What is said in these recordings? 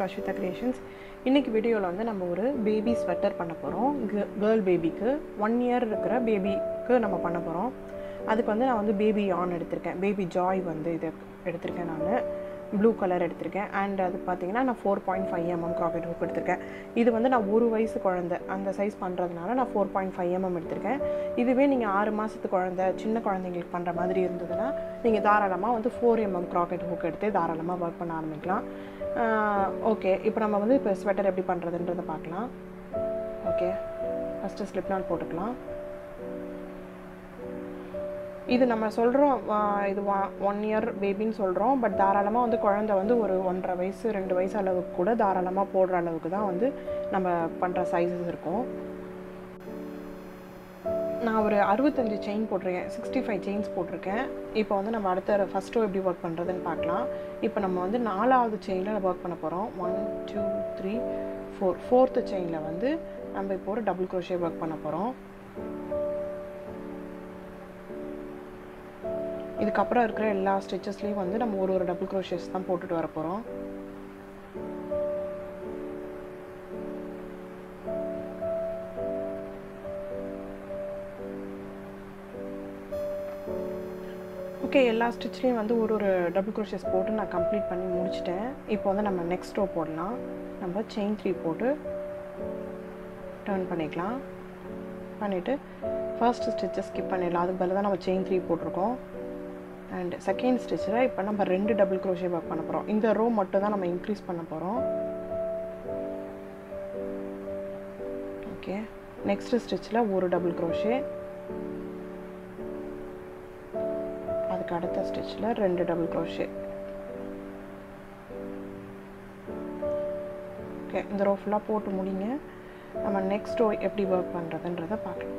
Ashwitha creations இன்றைக்கி வீடியோவில் வந்து நம்ம ஒரு பேபி ஸ்வெட்டர் பண்ண போகிறோம் கேர்ள் பேபிக்கு ஒன் இயர் இருக்கிற பேபிக்கு நம்ம பண்ண போகிறோம் அதுக்கு வந்து நான் வந்து பேபி ஆன் எடுத்திருக்கேன் பேபி ஜாய் வந்து இது எடுத்திருக்கேன் நான் ப்ளூ கலர் எடுத்திருக்கேன் அண்ட் அது பார்த்தீங்கன்னா நான் four point five mm crochet hook எடுத்திருக்கேன் இது வந்து நான் ஒரு வயசு குழந்தை அந்த சைஸ் பண்ணுறதுனால நான் ஃபோர் பாயிண்ட் ஃபைவ் எம்எம் எடுத்திருக்கேன் இதுவே நீங்கள் ஆறு மாதத்து குழந்தை சின்ன குழந்தைங்களுக்கு பண்ணுற மாதிரி இருந்ததுன்னா நீங்கள் தாராளமாக வந்து ஃபோர் எம்எம் க்ராக்கெட் ஹுக் எடுத்து தாராளமாக ஒர்க் பண்ண ஆரம்பிக்கலாம் ஓகே இப்போ நம்ம வந்து இப்போ ஸ்வெட்டர் எப்படி பண்ணுறதுன்றதை பார்க்கலாம் ஓகே ஃபஸ்ட்டு ஸ்லிப் நாட் போட்டுக்கலாம் இது நம்ம சொல்கிறோம் இது ஒன் இயர் பேபின்னு சொல்கிறோம் பட் தாராளமாக வந்து குழந்த வந்து ஒரு ஒன்றரை வயசு ரெண்டு வயசு அளவுக்கு கூட தாராளமாக போடுற அளவுக்கு தான் வந்து நம்ம பண்ணுற சைஸஸ் இருக்கும் நான் ஒரு அறுபத்தஞ்சு செயின் போட்டிருக்கேன் சிக்ஸ்டி ஃபைவ் செயின்ஸ் போட்டிருக்கேன் இப்போ வந்து நம்ம அடுத்த ஃபஸ்ட் ரோ எப்படி ஒர்க் பண்ணுறதுன்னு பார்க்கலாம் இப்போ நம்ம வந்து நாலாவது செயினில் ஒர்க் பண்ண போகிறோம் ஒன் டூ த்ரீ ஃபோர் ஃபோர்த்து செயினில் வந்து நம்ம இப்போ ஒரு டபுள் க்ரோஷே ஒர்க் பண்ண போகிறோம் இதுக்கப்புறம் இருக்கிற எல்லா ஸ்டிச்சஸ்லேயும் வந்து நம்ம ஒரு ஒரு டபுள் க்ரோஷஸ் தான் போட்டுட்டு வர போகிறோம் ஓகே எல்லா ஸ்டிச்லேயும் வந்து ஒரு ஒரு டபுள் க்ரோஷஸ் போட்டு நான் கம்ப்ளீட் பண்ணி முடிச்சிட்டேன் இப்போ வந்து நம்ம நெக்ஸ்ட் ரோ போடலாம் நம்ம செயின் த்ரீ போட்டு டர்ன் பண்ணிக்கலாம் பண்ணிவிட்டு ஃபர்ஸ்ட் ஸ்டிச்சை ஸ்கிப் பண்ணிடலாம் அதுக்கு பதில் தான் நம்ம செயின் த்ரீ போட்டிருக்கோம் அண்ட் செகண்ட் ஸ்டிச்சில் இப்போ நம்ம ரெண்டு டபுள் க்ரோஷே ஒர்க் பண்ண போகிறோம் இந்த ரோ மட்டும் தான் நம்ம இன்க்ரீஸ் பண்ண போகிறோம் ஓகே நெக்ஸ்ட் ஸ்டிச்சில் ஒரு டபுள் க்ரோஷே அதுக்கு அடுத்த ஸ்டிச்சில் ரெண்டு டபுள் க்ரோஷே ஓகே இந்த ரோ ஃபுல்லாக போட்டு முடிங்க நம்ம நெக்ஸ்ட் ரோ எப்படி ஒர்க் பண்ணுறதுன்றதை பார்க்கலாம்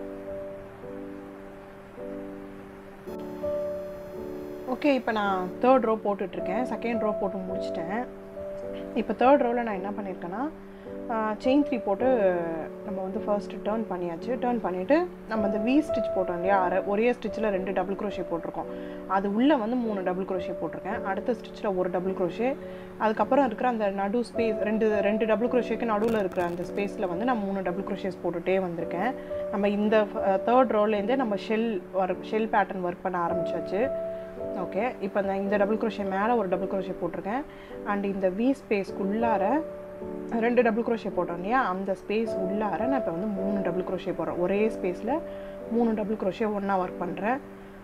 ஓகே இப்போ நான் தேர்ட் ரோ போட்டுட்ருக்கேன் செகண்ட் ரோ போட்டு முடிச்சிட்டேன் இப்போ தேர்ட் ரோவில் நான் என்ன பண்ணியிருக்கேன்னா செயின் த்ரீ போட்டு நம்ம வந்து ஃபர்ஸ்ட்டு டேர்ன் பண்ணியாச்சு டேர்ன் பண்ணிவிட்டு நம்ம இந்த வி ஸ்டிச் போட்டோம் இல்லையா அரை ஒரே ஸ்டிச்சில் ரெண்டு டபுள் க்ரோஷே போட்டிருக்கோம் அது உள்ளே வந்து மூணு டபுள் க்ரோஷே போட்டிருக்கேன் அடுத்த ஸ்டிச்சில் ஒரு டபுள் க்ரோஷே அதுக்கப்புறம் இருக்கிற அந்த நடு ஸ்பேஸ் ரெண்டு ரெண்டு டபுள் க்ரோஷேக்கு நடுவில் இருக்கிற அந்த ஸ்பேஸில் வந்து நான் மூணு டபுள் க்ரோஷேஸ் போட்டுகிட்டே வந்திருக்கேன் நம்ம இந்த தேர்ட் ரோலேருந்தே நம்ம shell work shell pattern work பண்ண ஆரம்பிச்சாச்சு ஓகே இப்போ நான் இந்த டபுள் க்ரோஷே மேலே ஒரு டபுள் க்ரோஷே போட்டிருக்கேன் அண்ட் இந்த வி ஸ்பேஸ்க்குள்ளார ரெண்டு டபுள் க்ரோஷே போட்டோம் இல்லையா அந்த ஸ்பேஸ் உள்ளார நான் இப்போ வந்து மூணு டபுள் க்ரோஷே போடுறேன் ஒரே ஸ்பேஸில் மூணு டபுள் க்ரோஷே ஒன்றா ஒர்க் பண்ணுறேன்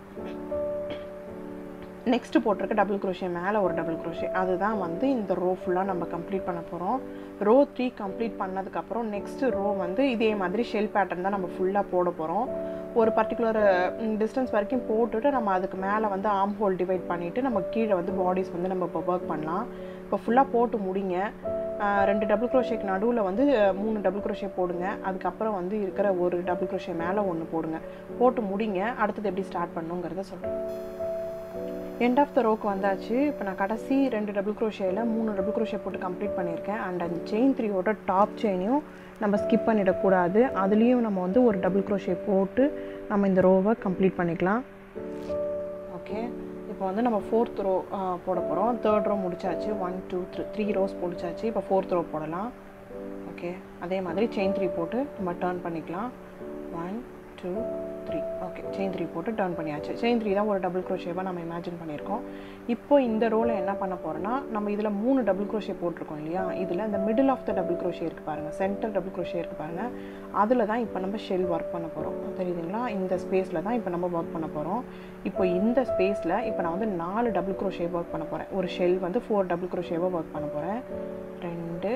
நெக்ஸ்ட்டு போட்டிருக்க டபுள் க்ரோஷே மேலே ஒரு டபுள் க்ரோஷே அதுதான் வந்து இந்த ரோ ஃபுல்லாக நம்ம கம்ப்ளீட் பண்ண போகிறோம் ரோ த்ரீ கம்ப்ளீட் பண்ணதுக்கப்புறம் நெக்ஸ்ட்டு ரோ வந்து இதே மாதிரி ஷெல் பேட்டர்ன் தான் நம்ம ஃபுல்லாக போட போகிறோம் ஒரு பர்டிகுலர் டிஸ்டன்ஸ் வரைக்கும் போட்டுட்டு நம்ம அதுக்கு மேலே வந்து ஆம் ஹோல் டிவைட் பண்ணிவிட்டு நம்ம கீழே வந்து பாடிஸ் வந்து நம்ம இப்போ ஒர்க் பண்ணலாம் இப்போ ஃபுல்லாக போட்டு முடிங்க ரெண்டு டபுள் க்ரோஷேக்கு நடுவில் வந்து மூணு டபுள் க்ரோஷே போடுங்க அதுக்கப்புறம் வந்து இருக்கிற ஒரு டபுள் க்ரோஷே மேலே ஒன்று போடுங்க போட்டு முடிங்க அடுத்தது எப்படி ஸ்டார்ட் பண்ணுங்கிறத சொல்கிறேன் எண்ட் ஆஃப் த ரோக்கு வந்தாச்சு இப்போ நான் கடைசி ரெண்டு டபுள் க்ரோஷேயில் மூணு டபுள் க்ரோஷே போட்டு கம்ப்ளீட் பண்ணியிருக்கேன் அண்ட் அந்த செயின் த்ரீயோட டாப் செயினையும் நம்ம ஸ்கிப் பண்ணிடக்கூடாது அதுலேயும் நம்ம வந்து ஒரு டபுள் க்ரோஷே போட்டு நம்ம இந்த ரோவை கம்ப்ளீட் பண்ணிக்கலாம் ஓகே இப்போ வந்து நம்ம ஃபோர்த் ரோ போட போகிறோம் தேர்ட் ரோ முடிச்சாச்சு one two three three rows முடிச்சாச்சு இப்போ ஃபோர்த் ரோ போடலாம் ஓகே அதே மாதிரி செயின் த்ரீ போட்டு நம்ம டேர்ன் பண்ணிக்கலாம் one two three okay chain three போட்டு டர்ன் பண்ணியாச்சு செயின் த்ரீ தான் ஒரு டபுள் க்ரோஷேவாக நம்ம இமேஜின் பண்ணியிருக்கோம் இப்போ இந்த ரோவில் என்ன பண்ண போகிறோன்னா நம்ம இதில் மூணு டபுள் க்ரோஷே போட்டிருக்கோம் இல்லையா இதில் இந்த middle of the double crochet இருக்குது பாருங்கள் சென்டர் டபுள் க்ரோஷே இருக்குது பாருங்கள் அதில் தான் இப்போ நம்ம ஷெல் ஒர்க் பண்ண போகிறோம் தெரியுதுங்களா இந்த ஸ்பேஸில் தான் இப்போ நம்ம ஒர்க் பண்ண போகிறோம் இப்போ இந்த ஸ்பேஸில் இப்போ நான் வந்து நாலு டபுள் க்ரோஷே ஒர்க் பண்ண போகிறேன் ஒரு ஷெல் வந்து ஃபோர் டபுள் க்ரோஷேவாக ஒர்க் பண்ண போகிறேன் ரெண்டு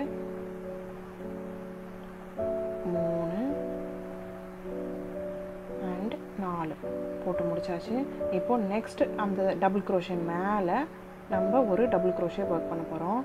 மூணு அண்ட் நாலு போட்டு முடிச்சாச்சு இப்போ நெக்ஸ்ட் அந்த டபுள் க்ரோஷே மேலே நம்ம ஒரு டபுள் க்ரோஷே ஒர்க் பண்ண போகிறோம்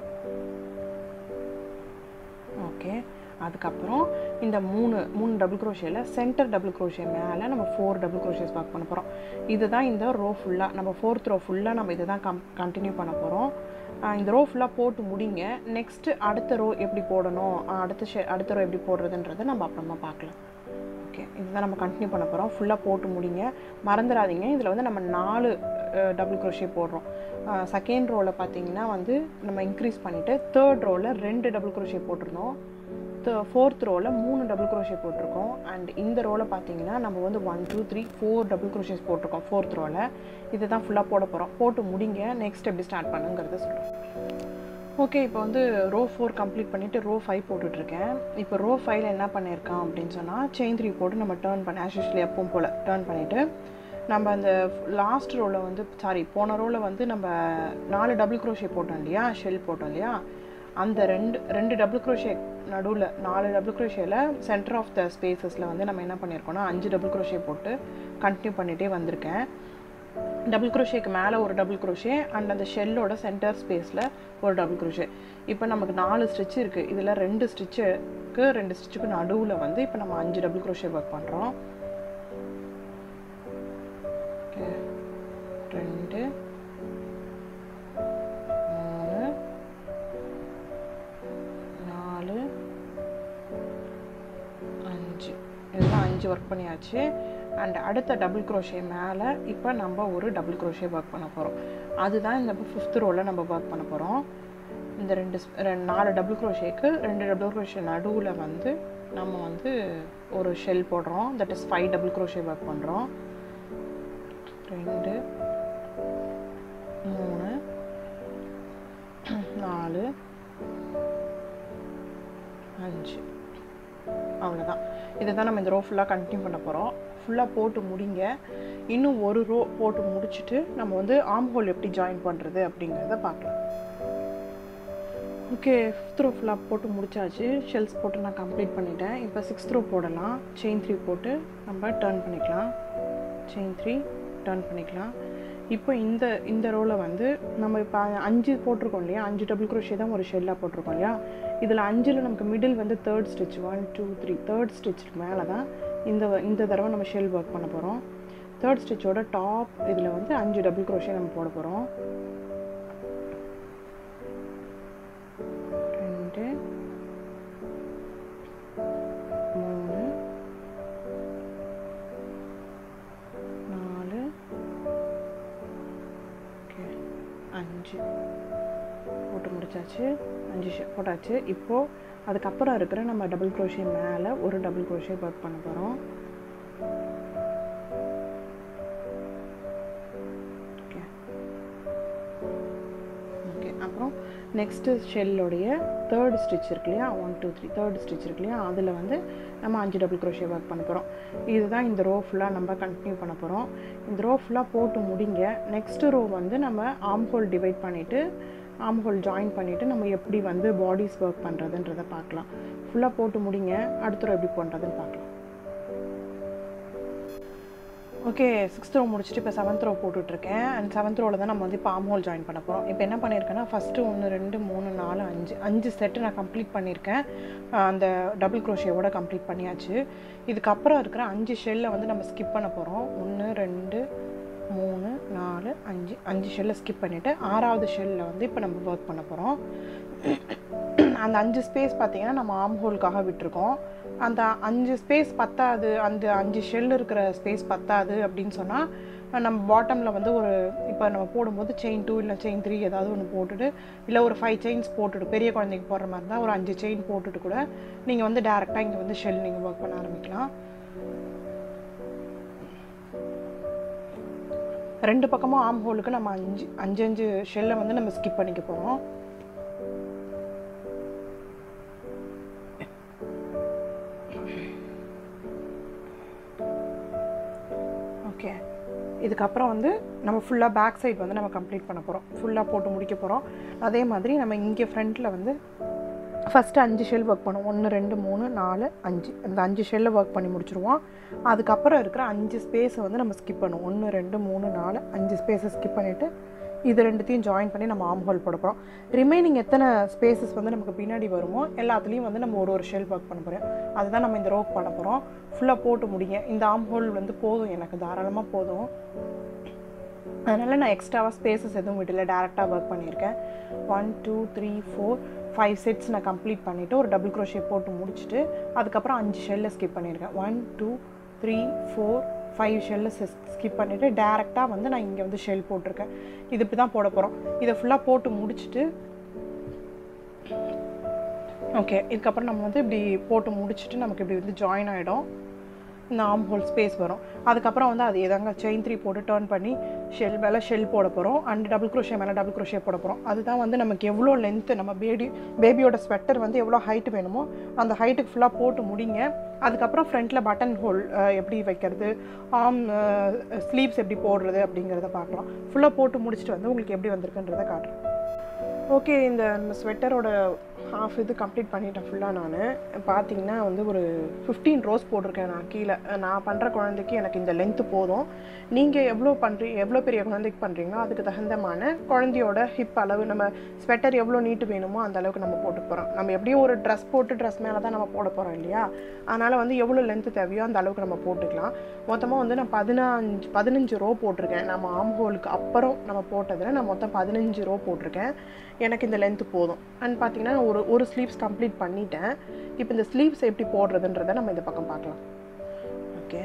ஓகே அதுக்கப்புறம் இந்த மூணு மூணு டபுள் க்ரோஷேயில் சென்டர் டபுள் க்ரோஷே மேலே நம்ம ஃபோர் டபுள் க்ரோஷேஸ் ஒர்க் பண்ண போகிறோம் இதுதான் இந்த ரோ ஃபுல்லாக நம்ம ஃபோர்த் ரோ ஃபுல்லாக நம்ம இதை தான் கம் கண்டினியூ பண்ண போகிறோம் இந்த ரோ ஃபுல்லாக போட்டு முடிங்க நெக்ஸ்ட்டு அடுத்த ரோ எப்படி போடணும் அடுத்த ஷே அடுத்த ரோ எப்படி போடுறதுன்றதை நம்ம அப்புறமா பார்க்கலாம் ஓகே இதுதான் நம்ம கண்டினியூ பண்ண போகிறோம் ஃபுல்லாக போட்டு முடிங்க மறந்துடாதீங்க இதில் வந்து நம்ம நாலு டபுள் க்ரோஷே போடுறோம் செகண்ட் ரோவில் பார்த்தீங்கன்னா வந்து நம்ம இன்க்ரீஸ் பண்ணிவிட்டு தேர்ட் ரோவில் ரெண்டு டபுள் க்ரோஷே போட்டிருந்தோம் ஃபோர்த் ரோவில் மூணு டபுள் க்ரோஷே போட்டிருக்கோம் அண்ட் இந்த ரோவில் பார்த்தீங்கன்னா நம்ம வந்து one two three four double crochets போட்டிருக்கோம் ஃபோர்த் ரோவில் இதை தான் ஃபுல்லாக போட போகிறோம் போட்டு முடிங்க நெக்ஸ்ட் எப்படி ஸ்டார்ட் பண்ணுங்கிறத சொல்கிறோம் ஓகே இப்போ வந்து ரோ ஃபோர் கம்ப்ளீட் பண்ணிவிட்டு ரோ ஃபைவ் போட்டுட்ருக்கேன் இப்போ ரோ ஃபைவ்ல என்ன பண்ணியிருக்கான் அப்படின்னு சொன்னால் செயின் த்ரீ போட்டு நம்ம டேர்ன் பண்ண ஆஸ் யூஸ்வலி எப்பவும் போல் டேர்ன் பண்ணிவிட்டு நம்ம அந்த லாஸ்ட் ரோவில் வந்து சாரி போன ரோவில் வந்து நம்ம நாலு டபுள் க்ரோஷே போட்டோம் இல்லையா ஷெல் போட்டோம் இல்லையா அந்த ரெண்டு ரெண்டு டபுள் க்ரோஷே நடுவில் நாலு டபுள் க்ரோஷேல சென்டர் ஆஃப் த ஸ்பேசஸில் வந்து நம்ம என்ன பண்ணியிருக்கோம்னா அஞ்சு டபுள் க்ரோஷே போட்டு கண்டினியூ பண்ணிகிட்டே வந்திருக்கேன் டபுள் க்ரோஷேக்கு மேலே ஒரு டபுள் க்ரோஷே அண்ட் அந்த ஷெல்லோட சென்டர் ஸ்பேஸில் ஒரு டபுள் க்ரோஷே இப்போ நமக்கு நாலு ஸ்டிச் இருக்குது இதில் ரெண்டு ஸ்டிச்சுக்கு ரெண்டு ஸ்டிச்சுக்கு நடுவில் வந்து இப்போ நம்ம அஞ்சு டபுள் க்ரோஷே ஒர்க் பண்ணுறோம் ரெண்டு மூணு நாலு அஞ்சு இதெல்லாம் அஞ்சு ஒர்க் பண்ணியாச்சு அண்ட் அடுத்த டபுள் க்ரோஷே மேலே இப்போ நம்ம ஒரு டபுள் க்ரோஷே ஒர்க் பண்ண போகிறோம் அதுதான் இந்த ஃபிஃப்த் ரோவில் நம்ம ஒர்க் பண்ண போகிறோம் இந்த ரெண்டு ரெண்டு நாலு டபுள் க்ரோஷேக்கு ரெண்டு டபுள் க்ரோஷே நடுவில் வந்து நம்ம வந்து ஒரு ஷெல் போடுறோம் that is five double crochet work பண்ணுறோம் ரெண்டு மூணு நாலு அஞ்சு அவ்வளோதான் இதை தான் நம்ம இந்த ரோ ஃபுல்லாக கண்டினியூ பண்ண போகிறோம் ஃபுல்லாக போட்டு முடிங்க இன்னும் ஒரு ரோ போட்டு முடிச்சுட்டு நம்ம வந்து ஆம் ஹோல் எப்படி ஜாயின் பண்ணுறது அப்படிங்கிறத பார்க்கலாம் ஓகே ஃபிஃப்த் ரோ ஃபுல்லாக போட்டு முடிச்சாச்சு ஷெல்ஸ் போட்டு நான் கம்ப்ளீட் பண்ணிட்டேன் இப்போ சிக்ஸ்த் ரோ போடலாம் செயின் த்ரீ போட்டு நம்ம டர்ன் பண்ணிக்கலாம் செயின் த்ரீ டர்ன் பண்ணிக்கலாம் இப்போ இந்த இந்த ரோவில் வந்து நம்ம இப்போ அஞ்சு போட்டிருக்கோம் இல்லையா அஞ்சு டபுள் குரோஷே தான் ஒரு ஷெல்லாக போட்டிருக்கோம் இல்லையா இதில் அஞ்சில் நமக்கு மிடில் வந்து third stitch one two three third ஸ்டிச்சுக்கு மேலே தான் இந்த இந்த தடவை நம்ம ஷெல் ஒர்க் பண்ண போகிறோம் தேர்ட் ஸ்டிச்சோட டாப் இதில் வந்து அஞ்சு டபுள் குரோஷே நம்ம போட போகிறோம் ரெண்டு மூணு நாலு ஓகே அஞ்சு போட்டு முடிச்சாச்சு அஞ்சு ஷ- போட்டாச்சு இப்போது அதுக்கப்புறம் இருக்கிற நம்ம டபுள் க்ரோஷே மேலே ஒரு டபுள் க்ரோஷே ஒர்க் பண்ண போகிறோம் ஓகே ஓகே அப்புறம் நெக்ஸ்ட்டு ஷெல்லோடைய தேர்ட் ஸ்டிச் இருக்கு இல்லையா one two three third stitch இருக்கு இல்லையா அதில் வந்து நம்ம அஞ்சு டபுள் க்ரோஷே ஒர்க் பண்ண போகிறோம் இதுதான் இந்த ரோ ஃபுல்லாக நம்ம கண்டினியூ பண்ண போகிறோம் இந்த ரோ ஃபுல்லாக போட்டு முடிங்க நெக்ஸ்ட் ரோ வந்து நம்ம ஆம் ஹோல் டிவைட் பண்ணிவிட்டு ஆம் ஹோல் ஜாயின் பண்ணிவிட்டு நம்ம எப்படி வந்து பாடிஸ் ஒர்க் பண்ணுறதுன்றதை பார்க்கலாம் ஃபுல்லாக போட்டு முடிங்க அடுத்த ரோ எப்படி பண்ணுறதுன்னு பார்க்கலாம் ஓகே சிக்ஸ்த் ரோ முடிச்சுட்டு இப்போ செவன்த் ரோ போட்டுட்ருக்கேன் அண்ட் செவன்த் ரோவில் தான் நம்ம வந்து இப்போ ஆம் ஹோல் ஜாயின் பண்ண போகிறோம் இப்போ என்ன பண்ணியிருக்கேன்னா ஃபஸ்ட்டு ஒன்று ரெண்டு மூணு நாலு அஞ்சு அஞ்சு செட்டு நான் கம்ப்ளீட் பண்ணியிருக்கேன் அஹ் அந்த டபுள் க்ரோஷியோட கம்ப்ளீட் பண்ணியாச்சு இதுக்கப்புறம் இருக்கிற அஞ்சு ஷெல்லை வந்து நம்ம ஸ்கிப் பண்ண போகிறோம் ஒன்று ரெண்டு மூணு நாலு அஞ்சு அஞ்சு ஷெல்லை ஸ்கிப் பண்ணிவிட்டு ஆறாவது ஷெல்லில் வந்து இப்போ நம்ம ஒர்க் பண்ண போகிறோம் அந்த அஞ்சு ஸ்பேஸ் பார்த்தீங்கன்னா நம்ம ஆம் ஹோலுக்காக விட்டுருக்கோம் அந்த அஞ்சு ஸ்பேஸ் பத்தாது அந்த அஞ்சு ஷெல் இருக்கிற ஸ்பேஸ் பத்தாது அப்படின்னு சொன்னால் நம்ம பாட்டமில் வந்து ஒரு இப்போ நம்ம போடும்போது செயின் டூ இல்லை செயின் த்ரீ ஏதாவது ஒன்று போட்டுட்டு இல்லை ஒரு ஃபைவ் செயின்ஸ் போட்டுட்டு பெரிய குழந்தைக்கு போடுற மாதிரி இருந்தால் ஒரு அஞ்சு செயின் போட்டுட்டு கூட நீங்கள் வந்து டேரெக்டாக இங்கே வந்து ஷெல் நீங்கள் ஒர்க் பண்ண ஆரம்பிக்கலாம் ரெண்டு பக்கமும் ஆம் ஹோலுக்கு நம்ம அஞ்சு அஞ்சு அஞ்சு ஷெல்லை வந்து நம்ம ஸ்கிப் பண்ணிக்க போகிறோம் ஓகே இதுக்கப்புறம் வந்து நம்ம ஃபுல்லாக பேக் சைடு வந்து நம்ம கம்ப்ளீட் பண்ண போகிறோம் ஃபுல்லாக போட்டு முடிக்க போகிறோம் அதே மாதிரி நம்ம இங்கே ஃப்ரண்ட்டில் வந்து ஃபஸ்ட்டு அஞ்சு ஷெல் ஒர்க் பண்ணுவோம் ஒன்று ரெண்டு மூணு நாலு அஞ்சு அந்த அஞ்சு ஷெல்லை ஒர்க் பண்ணி முடிச்சிருவோம் அதுக்கப்புறம் இருக்கிற அஞ்சு ஸ்பேஸை வந்து நம்ம ஸ்கிப் பண்ணுவோம் ஒன்று ரெண்டு மூணு நாலு அஞ்சு ஸ்பேஸை ஸ்கிப் பண்ணிவிட்டு இது ரெண்டுத்தையும் ஜாயின் பண்ணி நம்ம ஆம் ஹோல் போட போகிறோம் ரிமைனிங் எத்தனை ஸ்பேசஸ் வந்து நமக்கு பின்னாடி வருமோ எல்லாத்துலேயும் வந்து நம்ம ஒரு ஒரு ஷெல் ஒர்க் பண்ண போகிறோம் அதுதான் நம்ம இந்த ரோப் பண்ண போகிறோம் ஃபுல்லாக போட்டு முடிங்க இந்த ஆம் ஹோல் வந்து போதும் எனக்கு தாராளமாக போதும் அதனால் நான் எக்ஸ்ட்ராவாக ஸ்பேசஸ் எதுவும் விடல டேரெக்டாக ஒர்க் பண்ணியிருக்கேன் one two three four five sets நான் கம்ப்ளீட் பண்ணிவிட்டு ஒரு டபுள் க்ரோஷே போட்டு முடிச்சுட்டு அதுக்கப்புறம் அஞ்சு ஷெல்லை ஸ்கிப் பண்ணியிருக்கேன் one two three four five shell skip பண்ணிவிட்டு டேரெக்டாக வந்து நான் இங்கே வந்து ஷெல் போட்டிருக்கேன் இது இப்படி தான் போட போகிறோம் இதை ஃபுல்லாக போட்டு முடிச்சுட்டு ஓகே இதுக்கப்புறம் நம்ம வந்து இப்படி போட்டு முடிச்சுட்டு நமக்கு இப்படி வந்து ஜாயின் ஆகிடும் இந்த ஆம் ஹோல் ஸ்பேஸ் வரும் அதுக்கப்புறம் வந்து அது எதாங்க செயின் த்ரீ போட்டு டேர்ன் பண்ணி ஷெல் மேலே ஷெல் போட போகிறோம் அண்ட் டபுள் க்ரோஷே மேலே டபுள் க்ரோஷே போட போகிறோம் அதுதான் வந்து நமக்கு எவ்வளோ லென்த்து நம்ம பேபி பேபியோட ஸ்வெட்டர் வந்து எவ்வளோ ஹைட் வேணுமோ அந்த ஹைட்டுக்கு ஃபுல்லாக போட்டு முடிங்க அதுக்கப்புறம் ஃப்ரண்ட்டில் பட்டன் ஹோல் எப்படி வைக்கிறது ஆம் ஸ்லீவ்ஸ் எப்படி போடுறது அப்படிங்கிறத பார்க்கலாம் ஃபுல்லாக போட்டு முடிச்சுட்டு வந்து உங்களுக்கு எப்படி வந்திருக்குன்றதை காட்டுறேன் ஓகே இந்த நம்ம ஸ்வெட்டரோட ஹாஃப் இது கம்ப்ளீட் பண்ணிட்டேன் ஃபுல்லாக நான் பார்த்தீங்கன்னா வந்து ஒரு ஃபிஃப்டீன் ரோஸ் போட்டிருக்கேன் நான் கீழே நான் பண்ணுற குழந்தைக்கு எனக்கு இந்த லென்த்து போதும் நீங்கள் எவ்வளோ பண்ணுறீங்க எவ்வளோ பெரிய குழந்தைக்கு பண்ணுறீங்களோ அதுக்கு தகுந்தமான குழந்தையோட ஹிப் அளவு நம்ம ஸ்வெட்டர் எவ்வளோ நீட்டு வேணுமோ அந்த அளவுக்கு நம்ம போட்டு போகிறோம் நம்ம எப்படியும் ஒரு ட்ரெஸ் போட்டு ட்ரெஸ் மேலே தான் நம்ம போட போகிறோம் இல்லையா அதனால் வந்து எவ்வளோ லென்த்து தேவையோ அந்த அளவுக்கு நம்ம போட்டுக்கலாம் மொத்தமாக வந்து நான் பதினஞ்சு பதினஞ்சு ரோ போட்டிருக்கேன் நம்ம ஆம் ஹோலுக்கு அப்புறம் நம்ம போட்டதில் நான் மொத்தம் பதினஞ்சு ரோ போட்டிருக்கேன் எனக்கு இந்த லென்த்து போதும் அண்ட் பார்த்தீங்கன்னா ஒரு ஒரு ஸ்லீவ்ஸ் கம்ப்ளீட் பண்ணிட்டேன் இப்போ இந்த ஸ்லீவ்ஸ் எப்படி போடுறதுன்றதை நம்ம இந்த பக்கம் பார்க்கலாம் ஓகே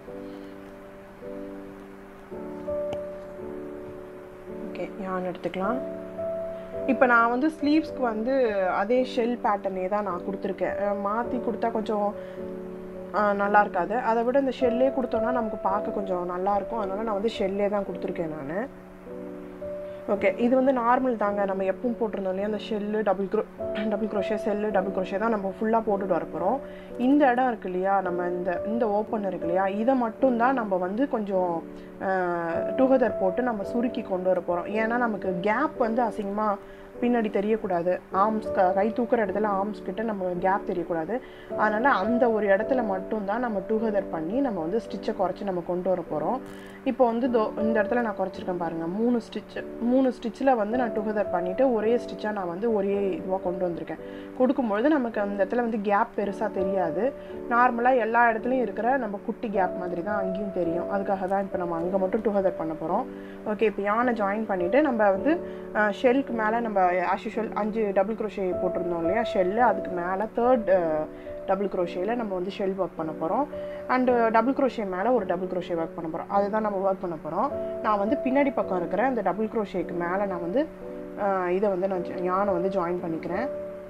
ஓகே யான் எடுத்துக்கலாம் இப்போ நான் வந்து ஸ்லீவ்ஸ்க்கு வந்து அதே ஷெல் பேட்டர்னே தான் நான் கொடுத்துருக்கேன் மாற்றி கொடுத்தா கொஞ்சம் நல்லா இருக்காது அதை விட இந்த ஷெல்லே கொடுத்தோன்னா நமக்கு பார்க்க கொஞ்சம் நல்லாயிருக்கும் அதனால் நான் வந்து ஷெல்லே தான் கொடுத்துருக்கேன் நான் ஓகே இது வந்து நார்மல் தாங்க நம்ம எப்பவும் போட்டிருந்தோம் இல்லையா அந்த ஷெல்லு டபுள் க்ரோ double crochet shell double crochet தான் நம்ம ஃபுல்லாக போட்டுட்டு வர போகிறோம் இந்த இடம் இருக்கு இல்லையா நம்ம இந்த இந்த ஓப்பன் இருக்கு இல்லையா இதை மட்டும்தான் நம்ம வந்து கொஞ்சம் டுகெதர் போட்டு நம்ம சுருக்கி கொண்டு வர போகிறோம் ஏன்னா நமக்கு கேப் வந்து அசிங்கமாக பின்னாடி தெரியக்கூடாது ஆர்ம்ஸ் க கை தூக்குற இடத்துல ஆர்ம்ஸ் கிட்ட நம்ம கேப் தெரியக்கூடாது அதனால் அந்த ஒரு இடத்துல மட்டும்தான் நம்ம டூகெதர் பண்ணி நம்ம வந்து ஸ்டிச்சை குறைச்சி நம்ம கொண்டு வர போகிறோம் இப்போ வந்து தோ இந்த இடத்துல நான் குறைச்சிருக்கேன் பாருங்கள் மூணு ஸ்டிச் மூணு ஸ்டிச்சில் வந்து நான் டுகெதர் பண்ணிவிட்டு ஒரே ஸ்டிச்சாக நான் வந்து ஒரே இதுவாக கொண்டு வந்திருக்கேன் கொடுக்கும்பொழுது நமக்கு அந்த இடத்துல வந்து கேப் பெருசாக தெரியாது நார்மலாக எல்லா இடத்துலையும் இருக்கிற நம்ம குட்டி கேப் மாதிரி தான் அங்கேயும் தெரியும் அதுக்காக தான் இப்போ நம்ம அங்கே மட்டும் டுகெதர் பண்ண போகிறோம் ஓகே இப்போ யானை ஜாயின் பண்ணிவிட்டு நம்ம வந்து ஷெல்க்கு மேலே நம்ம ஆஸ் யூஷுவல் அஞ்சு டபுள் க்ரோஷே போட்டிருந்தோம் இல்லையா ஷெல்லு அதுக்கு மேலே தேர்ட் டபுள் க்ரோஷேயில் நம்ம வந்து ஷெல் ஒர்க் பண்ண போகிறோம் அண்டு டபுள் க்ரோஷே மேலே ஒரு டபுள் க்ரோஷே ஒர்க் பண்ண போகிறோம் அதுதான் நம்ம ஒர்க் பண்ண போகிறோம் நான் வந்து பின்னாடி பக்கம் இருக்கிற அந்த டபுள் க்ரோஷேக்கு மேலே நான் வந்து இதை வந்து நான் யானை வந்து ஜாயின் பண்ணிக்கிறேன்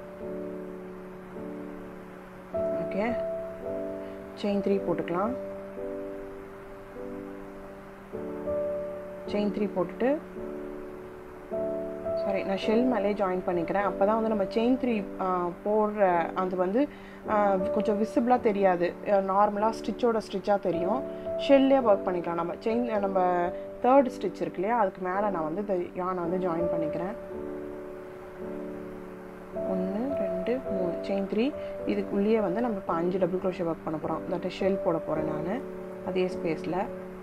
ஓகே செயின் த்ரீ போட்டுக்கலாம் செயின் த்ரீ போட்டுட்டு சாரி நான் ஷெல் மேலே ஜாயின் பண்ணிக்கிறேன் அப்போ தான் வந்து நம்ம செயின் த்ரீ போடுற அது வந்து கொஞ்சம் விசிபிளாக தெரியாது நார்மலாக ஸ்டிச்சோட ஸ்டிச்சாக தெரியும் ஷெல்லே ஒர்க் பண்ணிக்கலாம் நம்ம செயின் நம்ம தேர்ட் ஸ்டிச் இருக்கு இல்லையா அதுக்கு மேலே நான் வந்து இந்த யானை வந்து ஜாயின் பண்ணிக்கிறேன் ஒன்று ரெண்டு மூணு செயின் த்ரீ இதுக்குள்ளேயே வந்து நம்ம இப்போ அஞ்சு டபுள் க்ரோஷே ஒர்க் பண்ண போகிறோம் தட் ஷெல் போட போகிறேன் நான் அதே ஸ்பேஸில்